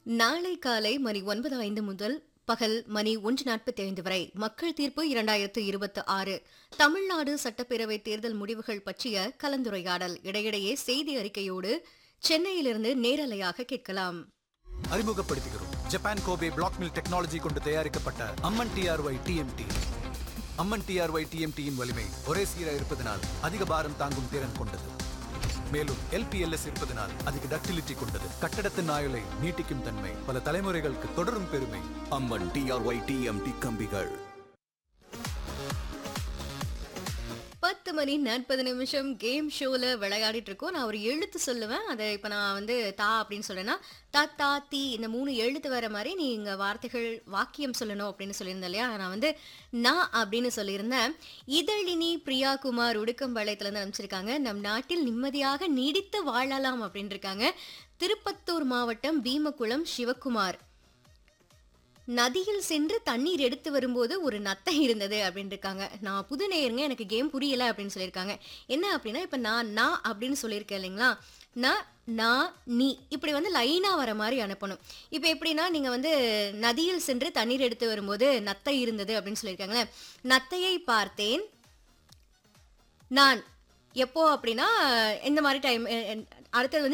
நாளை காலை மணி ஒன்பது ஐந்து முதல் பகல் மணி ஒன்று நாற்பத்தி ஐந்து வரை மக்கள் தீர்ப்பு இரண்டாயிரத்து இருபத்தி ஆறு தமிழ்நாடு சட்டப்பேரவை தேர்தல் முடிவுகள் பற்றிய கலந்துரையாடல் இடையிடையே செய்தி அறிக்கையோடு சென்னையிலிருந்து நேரலையாக கேட்கலாம் அறிமுகப்படுத்துகிறோம் Japan Kobe black mill technology கொண்டு தயாரிக்கப்பட்ட Amman TRY TMT Amman TRY டிஎம்டியின் வலிமை ஒரே சீராக இருப்பதனால் அதிக பாரம் தாங்கும் திறன் கொண்டது மேலும் எல்பிஎல்எஸ் இருப்பதனால் அதிக டக்டிலிட்டி கொண்டது கட்டடத்தின் ஆயுளை நீட்டிக்கும் தன்மை பல தலைமுறைகளுக்கு தொடரும் பெருமை அம்மன் டிஆர்ஒய் டிஎம்டி கம்பிகள் பத்து மணி நாற்பது நிமிஷம் கேம் ஷோல விளையாடிட்டு இருக்கோம் நான் ஒரு எழுத்து சொல்லுவேன் அதை இப்ப நான் வந்து தா அப்படின்னு சொல்றேன்னா தா தா தி இந்த மூணு எழுத்து வர மாதிரி நீங்க வார்த்தைகள் வாக்கியம் சொல்லணும் அப்படின்னு சொல்லியிருந்தேன் இல்லையா நான் வந்து நான் அப்படின்னு சொல்லியிருந்தேன் இதழினி பிரியா குமார் உடுக்கம்பாளையத்துல இருந்து அனுப்பிச்சிருக்காங்க நம் நாட்டில் நிம்மதியாக நீடித்து வாழலாம் அப்படின்னு இருக்காங்க திருப்பத்தூர் மாவட்டம் பீமகுளம் சிவகுமார் நதியில் சென்று தண்ணீர் எடுத்து வரும்போது ஒரு நத்தை இருந்தது அப்படின்னு இருக்காங்க நான் புது நேயருங்க எனக்கு கேம் புரியல அப்படின்னு சொல்லியிருக்காங்க என்ன அப்படின்னா இப்போ நான் நான் அப்படின்னு சொல்லியிருக்கேன் இல்லைங்களா நான் நான் நீ இப்படி வந்து லைனா வர மாதிரி அனுப்பணும் இப்போ எப்படின்னா நீங்க வந்து நதியில் சென்று தண்ணீர் எடுத்து வரும்போது நத்தை இருந்தது அப்படின்னு சொல்லியிருக்காங்களே நத்தையை பார்த்தேன் நான் எப்போ அப்படின்னா இந்த மாதிரி டைம் அடுத்தது வந்து